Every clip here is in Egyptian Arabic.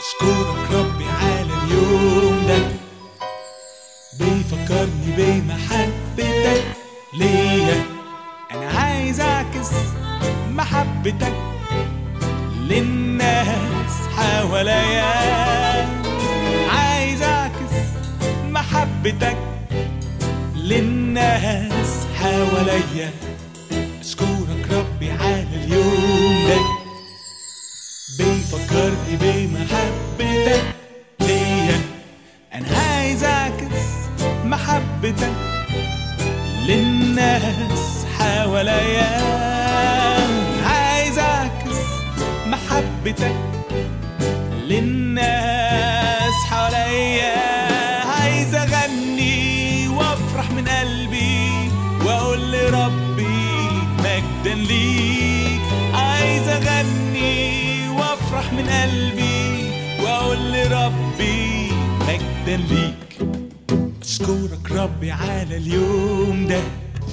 اشكرك ربي على اليوم ده بيفكرني بمحبتك ليا انا عايز اعكس محبتك للناس حواليا عايز اعكس محبتك للناس حواليا اشكرك ربي على اليوم ده بيفكرني بمحبتك ليا انا عايز اعكس محبتك للناس حواليا عايز اعكس محبتك للناس حواليا عايز اغني وافرح من قلبي واقول لربي مجدا ليك عايز اغني وافرح من قلبي واقول لربي مجدا ليك اشكرك ربي على اليوم ده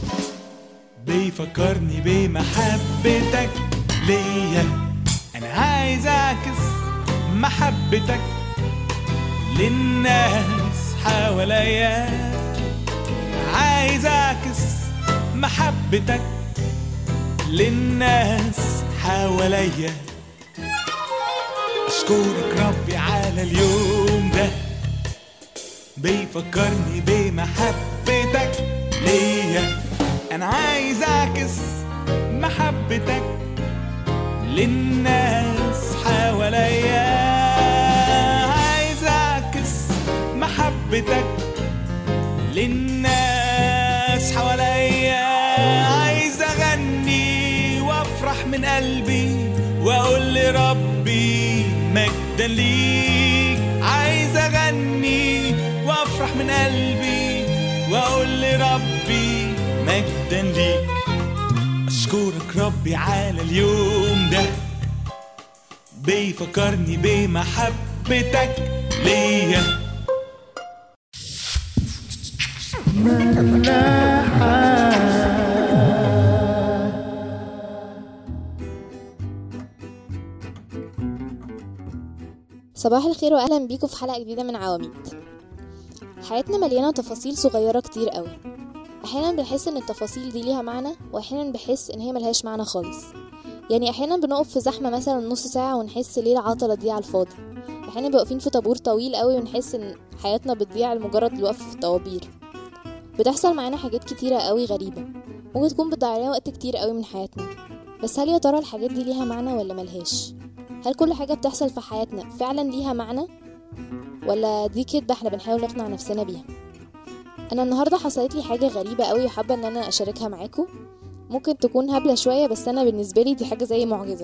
بيفكرني بمحبتك ليا انا عايز اعكس محبتك للناس حواليا عايز اعكس محبتك للناس حواليا اشكرك ربي على اليوم ده بيفكرني بمحبتك ليا انا عايز اعكس محبتك للناس حواليا عايز اعكس محبتك للناس حواليا عايز اغني وافرح من قلبي واقول لربي مجدا ليك عايز اغني وافرح من قلبي واقول لربي مجدا ليك اشكرك ربي على اليوم ده بيفكرني بمحبتك ليا صباح الخير واهلا بيكم في حلقه جديده من عواميد حياتنا مليانه تفاصيل صغيره كتير قوي احيانا بنحس ان التفاصيل دي ليها معنى واحيانا بحس ان هي ملهاش معنى خالص يعني احيانا بنقف في زحمه مثلا نص ساعه ونحس ليه العطله دي على الفاضي احيانا بنبقى واقفين في طابور طويل قوي ونحس ان حياتنا بتضيع لمجرد الوقف في الطوابير بتحصل معانا حاجات كتيره قوي غريبه ممكن تكون بتضيع لنا وقت كتير قوي من حياتنا بس هل يا ترى الحاجات دي ليها معنى ولا ملهاش هل كل حاجة بتحصل في حياتنا فعلا ليها معنى ولا دي كدبة احنا بنحاول نقنع نفسنا بيها انا النهاردة حصلت لي حاجة غريبة قوي وحابة ان انا اشاركها معاكم ممكن تكون هبلة شوية بس انا بالنسبة لي دي حاجة زي معجزة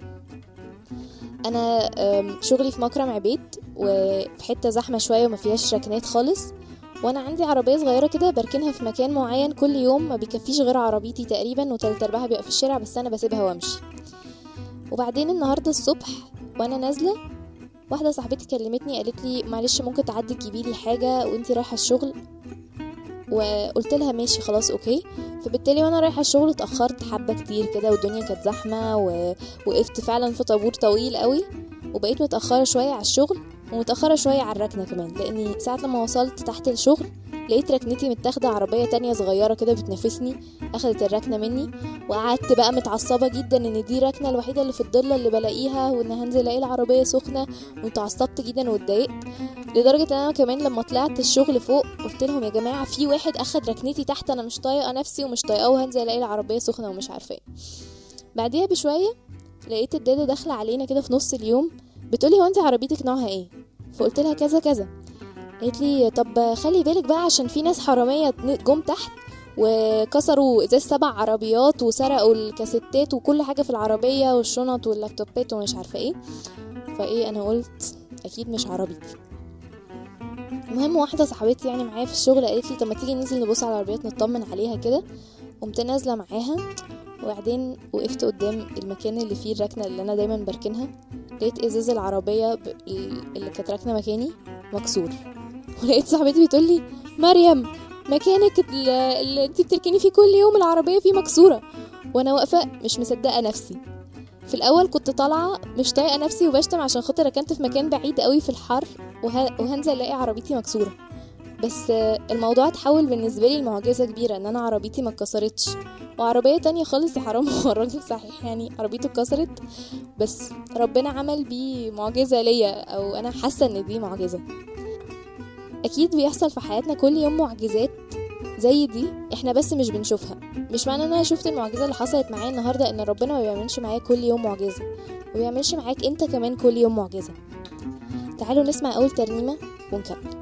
انا أم، شغلي في مكرم عبيد وفي حتة زحمة شوية وما فيهاش ركنات خالص وانا عندي عربية صغيرة كده بركنها في مكان معين كل يوم ما بيكفيش غير عربيتي تقريبا وتلات ارباعها بيبقى في الشارع بس انا بسيبها وامشي وبعدين النهارده الصبح وانا نازله واحده صاحبتي كلمتني قالت لي معلش ممكن تعدي تجيبي لي حاجه وانتي رايحه الشغل وقلت لها ماشي خلاص اوكي فبالتالي وانا رايحه الشغل اتاخرت حبه كتير كده والدنيا كانت زحمه ووقفت فعلا في طابور طويل قوي وبقيت متاخره شويه على الشغل ومتاخره شويه على الركنه كمان لاني ساعه لما وصلت تحت الشغل لقيت ركنتي متاخده عربيه تانية صغيره كده بتنافسني اخدت الركنه مني وقعدت بقى متعصبه جدا ان دي الركنه الوحيده اللي في الضله اللي بلاقيها وان هنزل الاقي العربيه سخنه واتعصبت جدا واتضايقت لدرجه ان انا كمان لما طلعت الشغل فوق قلت لهم يا جماعه في واحد اخد ركنتي تحت انا مش طايقه نفسي ومش طايقاه وهنزل الاقي العربيه سخنه ومش عارفه ايه بعديها بشويه لقيت الداده داخله علينا كده في نص اليوم بتقولي هو انت عربيتك نوعها ايه فقلت لها كذا كذا قالت لي طب خلي بالك بقى عشان في ناس حراميه جم تحت وكسروا ازاز سبع عربيات وسرقوا الكاسيتات وكل حاجه في العربيه والشنط واللابتوبات ومش عارفه ايه فايه انا قلت اكيد مش عربيتي المهم واحده صاحبتي يعني معايا في الشغل قالت لي طب ما تيجي ننزل نبص على العربيات نطمن عليها كده قمت نازله معاها وبعدين وقفت قدام المكان اللي فيه الركنه اللي انا دايما بركنها لقيت ازاز العربيه ب- اللي كانت راكنه مكاني مكسور ولقيت صاحبتي بتقول لي مريم مكانك ال- اللي انت بتركني فيه كل يوم العربيه فيه مكسوره وانا واقفه مش مصدقه نفسي في الاول كنت طالعه مش طايقه نفسي وبشتم عشان خاطر ركنت في مكان بعيد قوي في الحر وه... وهنزل الاقي عربيتي مكسوره بس آه، الموضوع اتحول بالنسبه لي لمعجزه كبيره ان انا عربيتي ما اتكسرتش وعربيه تانية خالص يا حرام هو الراجل صحيح يعني عربيته اتكسرت بس ربنا عمل بيه معجزه ليا او انا حاسه ان دي معجزه اكيد بيحصل في حياتنا كل يوم معجزات زي دي احنا بس مش بنشوفها مش معنى ان انا شفت المعجزه اللي حصلت معايا النهارده ان ربنا ما بيعملش معايا كل يوم معجزه ما بيعملش معاك انت كمان كل يوم معجزه تعالوا نسمع اول ترنيمه ونكمل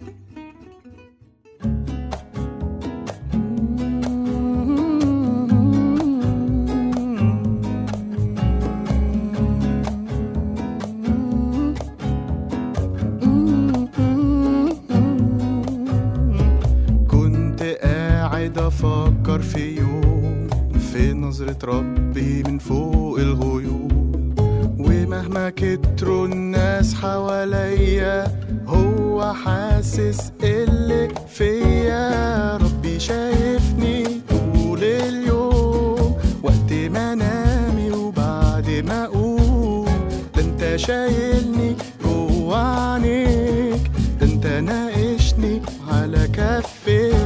كنت قاعد افكر في يوم في نظرة ربي من فوق الغيوم ومهما كتروا الناس حواليا هو حاسس اللي فيا ربي شايفني طول اليوم وقت ما انامي وبعد ما اقوم ده انت شايلني جوا عينيك ده انت ناقشني على كفيك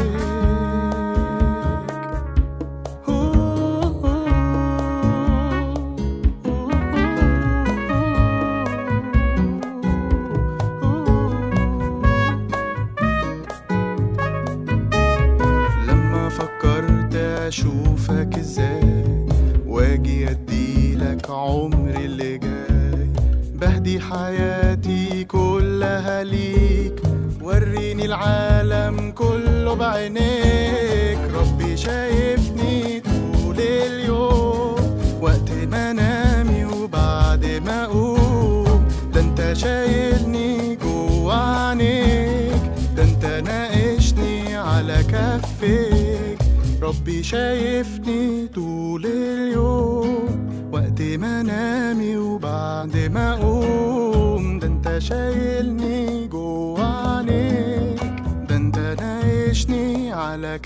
لما فكرت اشوفك ازاي واجي اديلك عمري اللي جاي بهدي حياتي كلها ليك وريني العالم كله بعينيك ربي شايفني طول اليوم وقت ما انامي وبعد ما اقوم ده انت شايلني جوا عينيك ده انت ناقشني على كفيك ربي شايفني طول اليوم وقت ما انامي وبعد ما اقوم ده انت شايلني جوا عينيك ده انت ناقشني على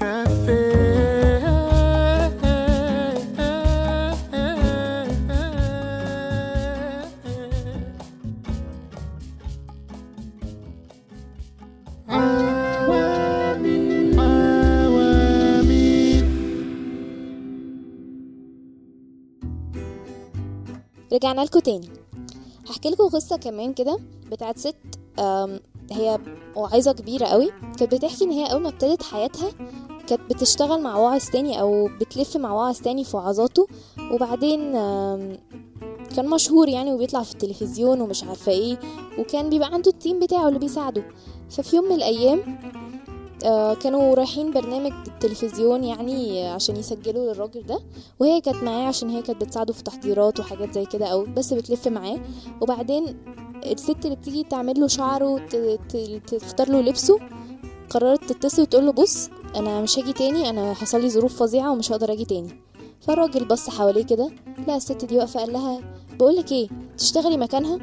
كفيك عوامي عوامي رجعنا لكم تاني هحكي لكم قصة كمان كده بتاعت ست آم، هي واعظة كبيرة قوي كانت بتحكي ان هي اول ما ابتدت حياتها كانت بتشتغل مع واعظ تاني او بتلف مع واعظ تاني في وعظاته وبعدين آم، كان مشهور يعني وبيطلع في التلفزيون ومش عارفة ايه وكان بيبقى عنده التيم بتاعه اللي بيساعده ففي يوم من الايام آه، كانوا رايحين برنامج التلفزيون يعني عشان يسجلوا للراجل ده وهي كانت معاه عشان هي كانت بتساعده في تحضيرات وحاجات زي كده او بس بتلف معاه وبعدين الست اللي بتيجي تعمل له شعره وت- ت- تختار له لبسه قررت تتصل وتقول له بص انا مش هاجي تاني انا حصل لي ظروف فظيعه ومش هقدر اجي تاني فالراجل بص حواليه كده لا الست دي واقفه قال لها بقول لك ايه تشتغلي مكانها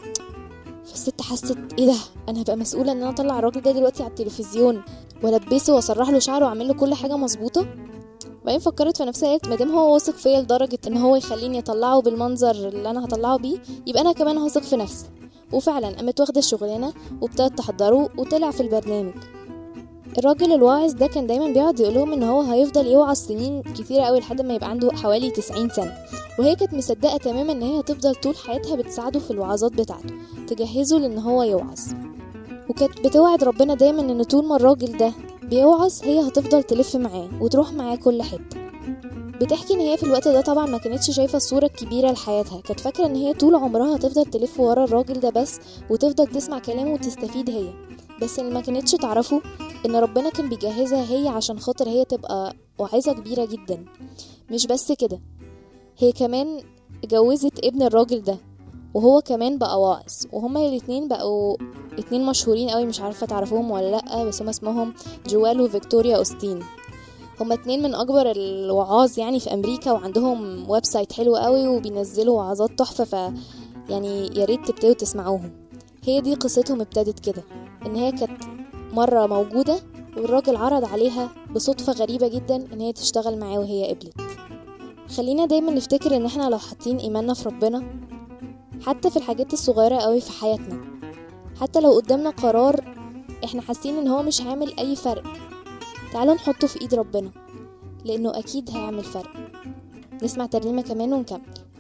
فالست حست ايه ده انا هبقى مسؤوله ان انا اطلع الراجل ده دلوقتي على التلفزيون والبسه واسرح له شعره واعمل له كل حاجه مظبوطه بعدين فكرت في نفسها قالت مادام هو واثق فيا لدرجه ان هو يخليني اطلعه بالمنظر اللي انا هطلعه بيه يبقى انا كمان هثق في نفسي وفعلا قامت واخده الشغلانه وابتدت تحضره وطلع في البرنامج الراجل الواعظ ده كان دايما بيقعد يقول لهم ان هو هيفضل يوعظ سنين كتيره قوي لحد ما يبقى عنده حوالي 90 سنه وهي كانت مصدقه تماما ان هي هتفضل طول حياتها بتساعده في الوعظات بتاعته تجهزه لان هو يوعظ وكانت بتوعد ربنا دايما ان طول ما الراجل ده بيوعظ هي هتفضل تلف معاه وتروح معاه كل حته بتحكي ان هي في الوقت ده طبعا ما كانتش شايفه الصوره الكبيره لحياتها كانت فاكره ان هي طول عمرها هتفضل تلف ورا الراجل ده بس وتفضل تسمع كلامه وتستفيد هي بس اللي ما كانتش تعرفه ان ربنا كان بيجهزها هي عشان خاطر هي تبقى واعظه كبيره جدا مش بس كده هي كمان اتجوزت ابن الراجل ده وهو كمان بقى واعظ وهما الاتنين بقوا اتنين مشهورين قوي مش عارفه تعرفوهم ولا لا بس هما اسمهم جوال وفيكتوريا اوستين هما اتنين من اكبر الوعاظ يعني في امريكا وعندهم ويب سايت حلو قوي وبينزلوا وعظات تحفه ف يعني يا ريت تبتدوا تسمعوهم هي دي قصتهم ابتدت كده ان هي كانت مره موجوده والراجل عرض عليها بصدفه غريبه جدا ان هي تشتغل معاه وهي قبلت خلينا دايما نفتكر ان احنا لو حاطين ايماننا في ربنا حتى في الحاجات الصغيرة قوي في حياتنا حتى لو قدامنا قرار احنا حاسين ان هو مش عامل اي فرق تعالوا نحطه في ايد ربنا لانه اكيد هيعمل فرق نسمع ترنيمة كمان ونكمل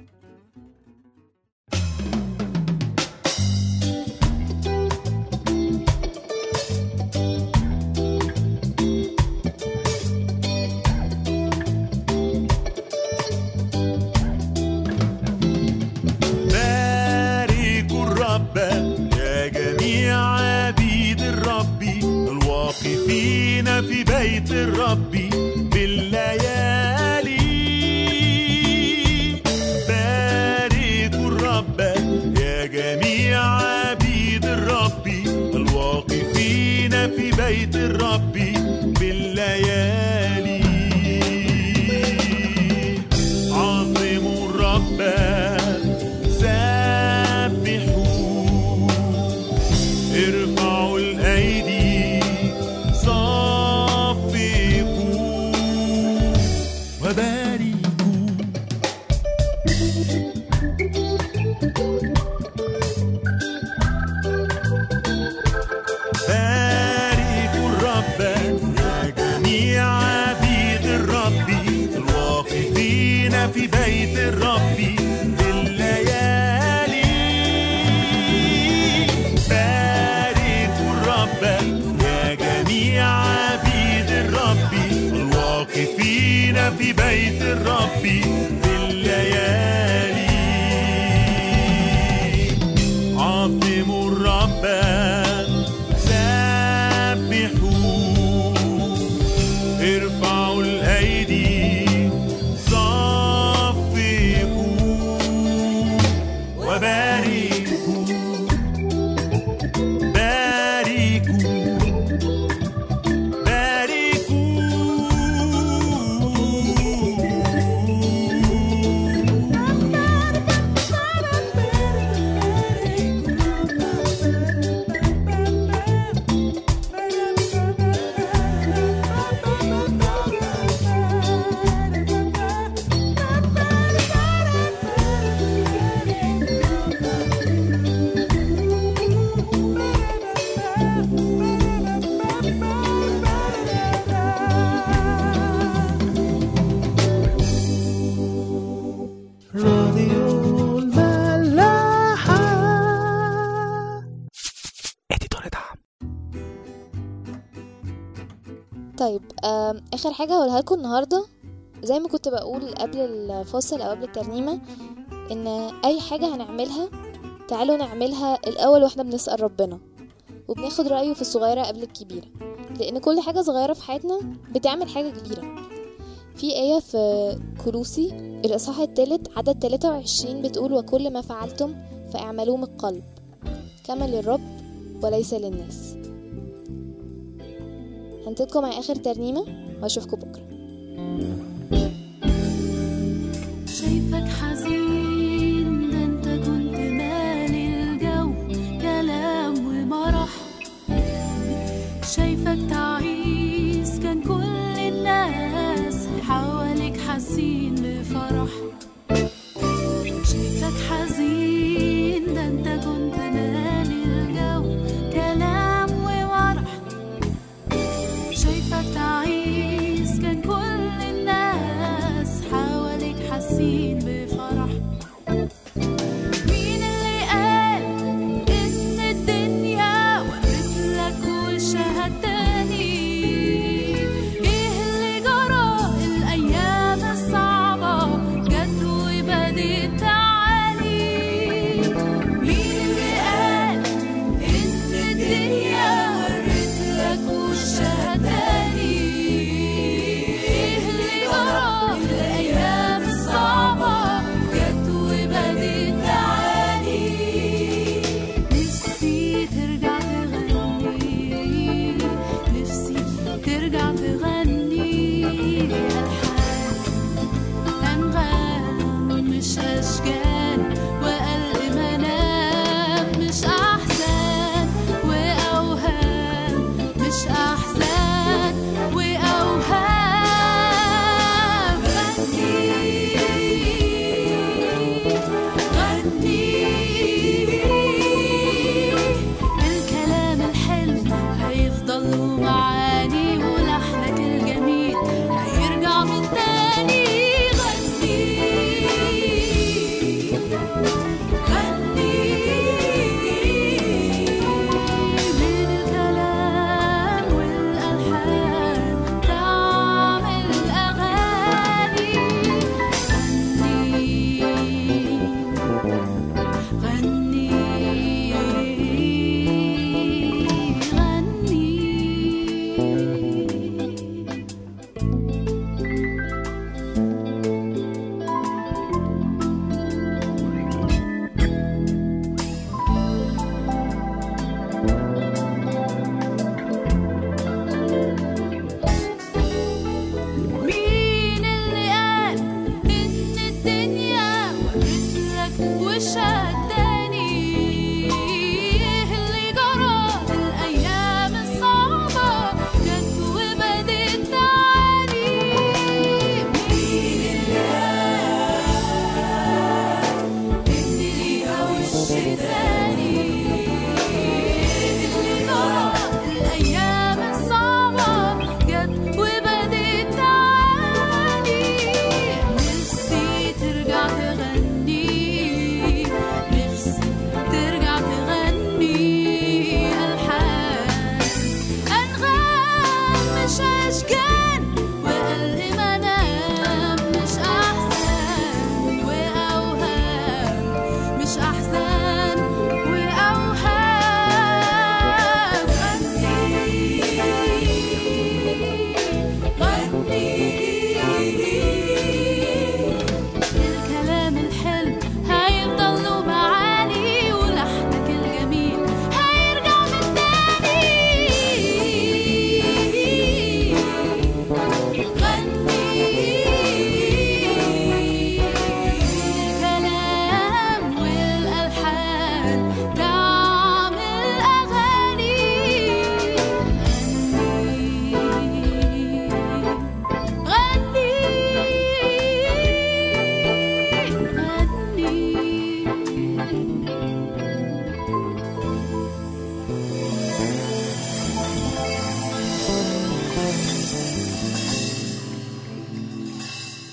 باركوا الرب يا جميع عبيد الرب الواقفين في بيت الرب بالليالي باركوا الرب يا جميع عبيد الرب الواقفين في بيت الرب بالليالي عظموا الرب سبحوا ارفعوا الايدي صفقوا وباركوا باركوا الرب يا جميع عبيد الرب الواقفين في بيت الرب بالليالي باركوا الرب يا جميع عبيد الرب الواقفين في بيت الرب بالليالي عظموا الرب سبحوا ارفعوا الايدي صفقوا وباركوا باركوا راديو الملاحة طيب آم، اخر حاجه هقولها لكم النهارده زي ما كنت بقول قبل الفاصل او قبل الترنيمه ان اي حاجه هنعملها تعالوا نعملها الاول واحنا بنسال ربنا وبناخد رايه في الصغيره قبل الكبيره لان كل حاجه صغيره في حياتنا بتعمل حاجه كبيره في آية في كلوسي الإصحاح الثالث عدد 23 بتقول وكل ما فعلتم فاعملوه من القلب كما للرب وليس للناس هنسيبكم مع آخر ترنيمة وأشوفكم بكرة شايفك حزين ده انت كنت مالي الجو كلام ومرح شايفك تعيس كان كل الناس حواليك حاسين بفرح شايفك حزين ده انت كنت مالي الجو كلام ومرح شايفك تعيس كان كل الناس حواليك حاسين بفرح مين اللي قال إن الدنيا ورت لك وشها التاني إيه اللي جرى الأيام الصعبة جت وبدت تعالي مين اللي وشهداني اللي جرى الأيام الصعبة جت وبدت تعاني مين اللي قال إن ليها وش تاني اللي جرى الأيام الصعبة جت وبدت تعاني نفسي ترجع تغني نفسي ترجع تغني ألحان أنغام مش أشجان وقلب منام مش أحزان وأوهام مش أحزان وأوهام غني غني الكلام الحلو هيفضل له معاني ولحنك الجميل هيرجع من تاني غني الكلام والألحان دعم الأغاني غني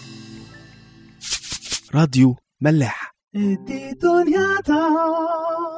راديو ملاح دي دنيا تا